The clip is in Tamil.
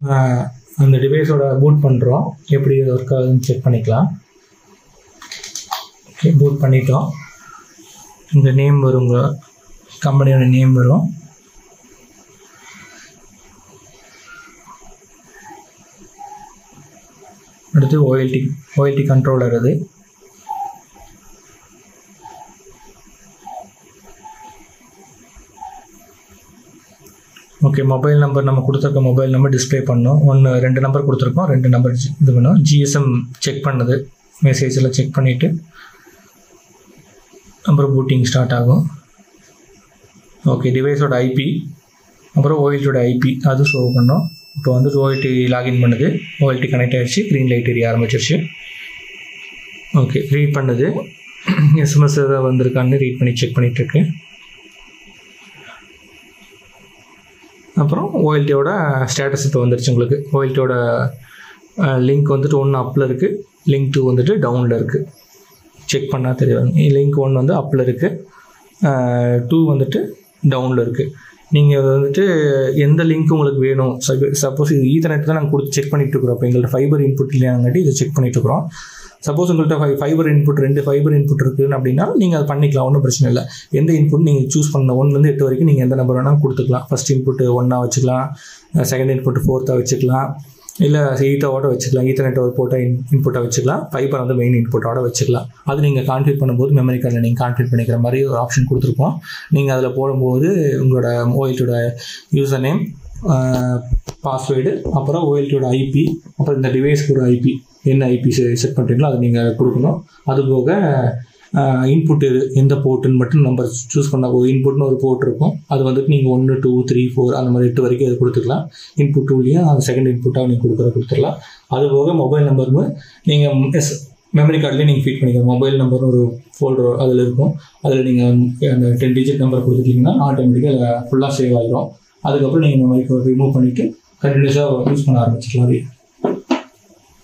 ஆஹ் அந்த டிவைஸோட பூட் பண்ணுறோம் எப்படி ஒர்க் ஆகுதுன்னு செக் பண்ணிக்கலாம் ஓகே பூட் பண்ணிட்டோம் இந்த நேம் வரும் உங்க கம்பெனியோட நேம் வரும் அடுத்து ஓஎல்டி ஓஎல்டி கண்ட்ரோலர் அது ஓகே மொபைல் நம்பர் நம்ம கொடுத்துருக்க மொபைல் நம்பர் டிஸ்ப்ளே பண்ணோம் ஒன்று ரெண்டு நம்பர் கொடுத்துருக்கோம் ரெண்டு நம்பர் இது பண்ணோம் ஜிஎஸ்எம் செக் பண்ணது மெசேஜில் செக் பண்ணிவிட்டு அப்புறம் பூட்டிங் ஸ்டார்ட் ஆகும் ஓகே டிவைஸோட ஐபி அப்புறம் ஓஎல்டியோட ஐபி அது ஷோ பண்ணோம் இப்போ வந்து ஓஎல்டி லாகின் பண்ணுது ஓஎல்டி கனெக்ட் ஆகிடுச்சு க்ரீன் லைட் எரிய ஆரம்பிச்சிருச்சு ஓகே ரீட் பண்ணுது எஸ்எம்எஸ் ஏதாவது வந்திருக்கான்னு ரீட் பண்ணி செக் பண்ணிகிட்ருக்கு அப்புறம் ஓஎல்டியோட ஸ்டேட்டஸ் இப்போ வந்துருச்சு உங்களுக்கு ஓஎல்டியோட லிங்க் வந்துட்டு ஒன்று அப்பில் இருக்குது லிங்க் டூ வந்துட்டு டவுனில் இருக்குது செக் பண்ணால் தெரியும் லிங்க் ஒன் வந்து அப்பில் இருக்குது டூ வந்துட்டு டவுனில் இருக்குது நீங்கள் வந்துட்டு எந்த லிங்க் உங்களுக்கு வேணும் சப்போஸ் இது ஈத்தர்நெட் தான் நாங்கள் கொடுத்து செக் பண்ணிட்டு இருக்கிறோம் இப்போ எங்கள்கிட்ட ஃபைபர் இன்புட் இல்லையாங்காட்டி இதை செக் பண்ணிட்டு இருக்கிறோம் சப்போஸ் உங்கள்கிட்ட ஃபை ஃபைபர் இன்புட் ரெண்டு ஃபைபர் இன்புட் இருக்குன்னு அப்படின்னா நீங்கள் அதை பண்ணிக்கலாம் ஒன்றும் பிரச்சனை இல்லை எந்த இன்புட் நீங்கள் சூஸ் பண்ண ஒன்றுலேருந்து எட்டு வரைக்கும் நீங்கள் எந்த நம்பர் வேணால் கொடுத்துக்கலாம் ஃபஸ்ட் இன்புட் ஒன்றா வச்சுக்கலாம் செகண்ட் இன்புட் ஃபோர்த்தாக வச்சுக்கலாம் இல்லை ஈத்தோட வச்சுக்கலாம் ஈத்தர்நெட் ஒரு போட்ட இன் இன்புட்டை வச்சுக்கலாம் ஃபைபர் வந்து மெயின் இன்புட்டோட வச்சுக்கலாம் அது நீங்கள் கான்ஃபிக் பண்ணும்போது மெமரி கார்டில் நீங்கள் கான்ஃபிக் பண்ணிக்கிற மாதிரி ஒரு ஆப்ஷன் கொடுத்துருப்போம் நீங்கள் அதில் போடும்போது உங்களோட ஓஎல்டியோட யூசர் நேம் பாஸ்வேர்டு அப்புறம் ஓஎல்டியோட ஐபி அப்புறம் இந்த டிவைஸ்க்கு ஒரு ஐபி என்ன ஐபி செட் பண்ணுறீங்களோ அதை நீங்கள் கொடுக்கணும் அது போக இன்புட் எது எந்த போர்ட்டுன்னு மட்டும் நம்பர் சூஸ் பண்ண ஒரு இன்புட்னு ஒரு போர்ட் இருக்கும் அது வந்துட்டு நீங்கள் ஒன்று டூ த்ரீ ஃபோர் அந்த மாதிரி எட்டு வரைக்கும் அது கொடுத்துக்கலாம் இன்புட் டூலையும் அந்த செகண்ட் இன்புட்டாக நீங்கள் கொடுக்குற கொடுத்துடலாம் அது போக மொபைல் நம்பரும் நீங்கள் எஸ் மெமரி கார்ட்லேயே நீங்கள் ஃபீட் பண்ணிக்கலாம் மொபைல் நம்பர் ஒரு ஃபோல்டர் அதில் இருக்கும் அதில் நீங்கள் அந்த டென் டிஜிட் நம்பர் கொடுத்துட்டீங்கன்னா ஆட்டோமேட்டிக்காக அதில் ஃபுல்லாக சேவ் ஆகிடும் அதுக்கப்புறம் நீங்கள் மெமரி கார்டு ரிமூவ் பண்ணிவிட்டு கண்டினியூஸாக யூஸ் பண்ண ஆரம்பிச்சிக்கலாம் அது